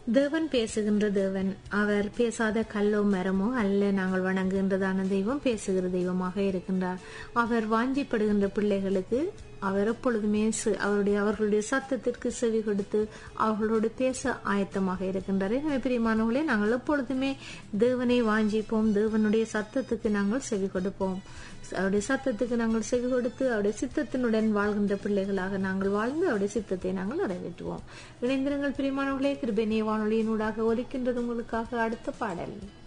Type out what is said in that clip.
தேவன் பேசுகின்ற தேவன் அவர் பேசாத கல்லோ மரமோ அல்ல நாங்கள் வணங்குகின்றதான தெய்வம் பேசுகிற தெய்வமாக இருக்கின்றார் அவர் வாஞ்சிப்படுகின்ற பிள்ளைகளுக்கு அவர் எப்பொழுதுமே சு- அவருடைய அவர்களுடைய சத்தத்திற்கு செவி கொடுத்து அவர்களோடு பேச ஆயத்தமாக இருக்கின்றார் எனவே பிரியமானவர்களே நாங்கள் எப்பொழுதுமே தேவனை வாஞ்சிப்போம் தேவனுடைய சத்தத்துக்கு நாங்கள் செவி கொடுப்போம் அவருடைய சத்தத்துக்கு நாங்கள் செவி கொடுத்து அவருடைய சித்தத்தினுடன் வாழ்கின்ற பிள்ளைகளாக நாங்கள் வாழ்ந்து அவருடைய சித்தத்தை நாங்கள் நிறைவேற்றுவோம் இணைந்திருங்கள் பிரியமானவர்களே கிருபெனிய வானொலியினூடாக ஒலிக்கின்றது உங்களுக்காக அடுத்த பாடல்